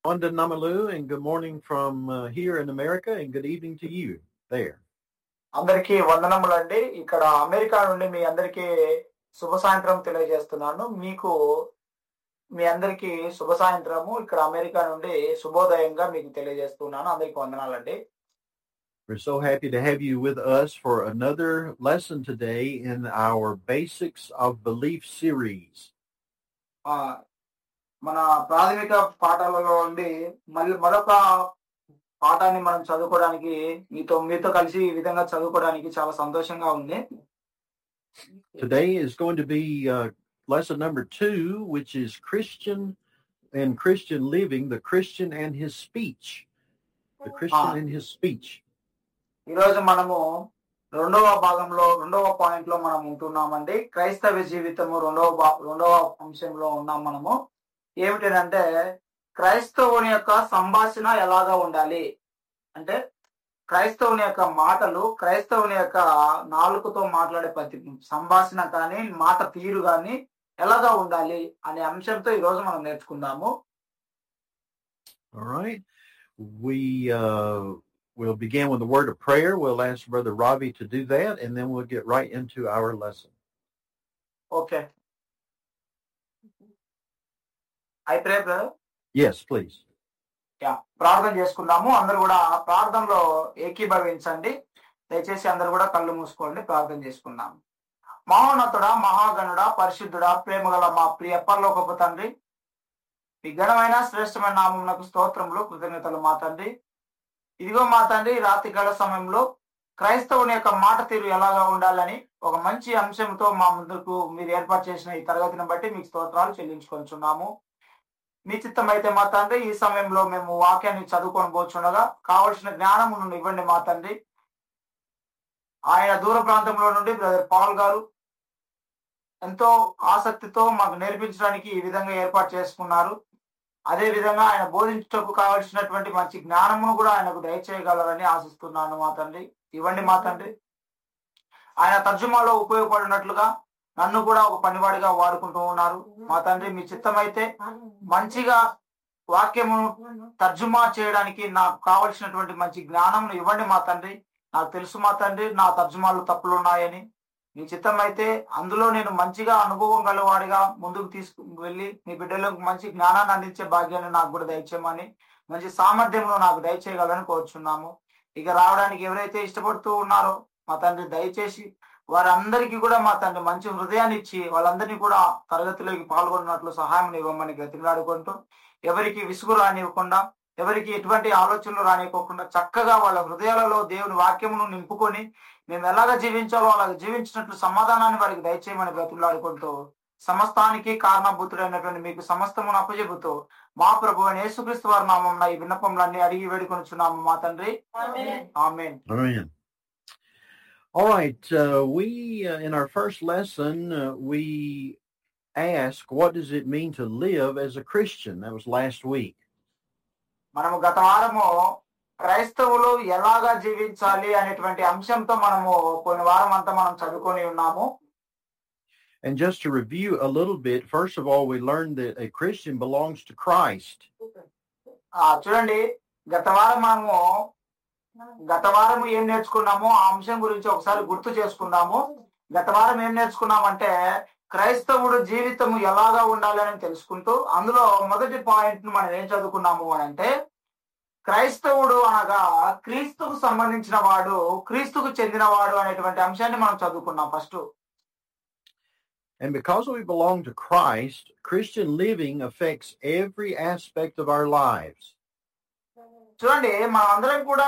Wanda Namalu, and good morning from uh, here in America, and good evening to you there. అందరికీ వందనములు అండి ఇక్కడ America నుండి మీ అందరికీ శుభ సాయంత్రం తెలియజేస్తున్నాను మీకు మీ అందరికీ శుభ సాయంత్రము ఇక్కడ అమెరికా నుండి శుభోదయంగా మీకు తెలియజేస్తున్నాను అందరికీ వందనాలండి We're so happy to have you with us for another lesson today in our Basics of Belief series. ఆ, మన ప్రాథమిక పాఠాలలో నుండి మళ్ళీ మరొక పాఠాన్ని మనం చదువుకోవడానికి మీతో మీతో కలిసి ఈ విధంగా చదువుకోవడానికి చాలా సంతోషంగా ఉంది Today is going to be uh, lesson number two, which is Christian and Christian living, the Christian and his speech. The Christian Ah. and his speech. ఈ రోజు మనము రెండవ భాగంలో రెండవ పాయింట్ లో మనం ఉంటున్నామండి క్రైస్తవ జీవితము రెండవ భా- రెండవ అంశంలో ఉన్నాం మనము ఏమిటంటే క్రైస్తవుని యొక్క సంభాషణ ఎలాగా ఉండాలి అంటే క్రైస్తవుని యొక్క మాటలు క్రైస్తవుని యొక్క నాలుకతో మాట్లాడే ప్రతి సంభాషణ కానీ మాట తీరు కానీ ఎలాగా ఉండాలి అనే అంశంతో ఈ రోజు మనం నేర్చుకుందాము All right. We uh, will begin with a word of prayer. We'll ask Brother Ravi to do that, and then we'll get right into our lesson. Okay I pray brother Yes, please. Yeah ప్రార్థన చేసుకుందాము అందరూ కూడా ప్రార్థనలో ఏకీభవించండి దయచేసి అందరూ కూడా కళ్ళు మూసుకోండి ప్రార్థన చేసుకుందాం మహోన్నతుడా మహాగణుడా పరిశుద్ధుడా ప్రేమగల మా ప్రియ పరలోకపు తండ్రి మీ ఘనమైన శ్రేష్టమైన నామమునకు స్తోత్రములు కృతజ్ఞతలు మా తండ్రి ఇదిగో మా తండ్రి ఈ రాత్రి గల సమయంలో క్రైస్తవుని యొక్క మాట తీరు ఎలాగా ఉండాలని ఒక మంచి అంశంతో మా ముందుకు మీరు ఏర్పాటు చేసిన ఈ తరగతిని బట్టి మీకు స్తోత్రాలు చెల్లించుకొంచున్నాము మీ చిత్తం అయితే మా తండ్రి ఈ సమయంలో మేము వాక్యాన్ని చదువుకొని పోచుండగా కావలసిన జ్ఞానమును ఇవ్వండి మా తండ్రి ఆయన దూర ప్రాంతంలో నుండి బ్రదర్ పాల్ గారు ఎంతో ఆసక్తితో మాకు నేర్పించడానికి ఈ విధంగా ఏర్పాటు చేసుకున్నారు అదే విధంగా ఆయన బోధించటకు కావలసినటువంటి మంచి జ్ఞానమును కూడా ఆయనకు దయచేయగలరని ఆశిస్తున్నాను మా తండ్రి ఇవ్వండి మా తండ్రి ఆయన తర్జుమాలో ఉపయోగపడినట్లుగా నన్ను కూడా ఒక పనివాడిగా వాడుకుంటూ ఉన్నారు మా తండ్రి మీ చిత్తమైతే మంచిగా వాక్యము తర్జుమా చేయడానికి నాకు కావలసినటువంటి మంచి జ్ఞానం ఇవ్వండి మా తండ్రి నాకు తెలుసు మా తండ్రి నా తర్జుమాలు తప్పులు ఉన్నాయని మీ చిత్తం అయితే అందులో నేను మంచిగా అనుభవం గలవాడిగా ముందుకు తీసుకు వెళ్ళి మీ బిడ్డలకు మంచి జ్ఞానాన్ని అందించే భాగ్యాన్ని నాకు కూడా దయచేయమని మంచి సామర్థ్యంలో నాకు దయచేయగలని కోరుచున్నాము ఇక రావడానికి ఎవరైతే ఇష్టపడుతూ ఉన్నారో మా తండ్రి దయచేసి వారందరికీ కూడా మా తండ్రి మంచి హృదయాన్ని ఇచ్చి వాళ్ళందరినీ కూడా తరగతిలోకి పాల్గొన్నట్లు సహాయం ఇవ్వమని గతిలాడుకుంటూ ఎవరికి విసుగు రానివ్వకుండా ఎవరికి ఎటువంటి ఆలోచనలు రానివ్వకుండా చక్కగా వాళ్ళ హృదయాలలో దేవుని వాక్యమును నింపుకొని మేము ఎలాగ జీవించాలో అలాగ జీవించినట్లు సమాధానాన్ని వారికి దయచేయమని బ్రతులాడుకుంటూ సమస్తానికి కారణభూతుడైనటువంటి మీకు సమస్తమును అప్పచెబుతూ మా ప్రభు అయిన యేసుక్రీస్తు వారి నామం ఈ విన్నపములన్నీ అడిగి వేడుకొనిచున్నాము మా తండ్రి amen Amen. All right. Uh, we, uh, in our first lesson, uh, we asked, what does it mean to live as a Christian? That was last week. మనము గత వారము క్రైస్తవులు ఎలాగా జీవించాలి అనేటువంటి అంశంతో మనము కొన్ని వారం అంతా మనం చదువుకొని ఉన్నాము And just to review a little bit, first of all, we learned that a Christian belongs to Christ. ఆ చూడండి గత వారం మనము గత వారం ఏం నేర్చుకున్నామో ఆ అంశం గురించి ఒకసారి గుర్తు చేసుకుందాము గత వారం ఏం నేర్చుకున్నామంటే క్రైస్తవుడు జీవితము ఎలాగా ఉండాలని తెలుసుకుంటూ అందులో మొదటి పాయింట్ మనం ఏం చదువుకున్నాము అని అంటే క్రైస్తవుడు అనగా క్రీస్తుకు సంబంధించిన వాడు క్రీస్తుకు చెందినవాడు అనేటువంటి అంశాన్ని మనం చదువుకున్నాం first And because we belong to Christ, Christian living affects every aspect of our lives. చూడండి మనం అందరం కూడా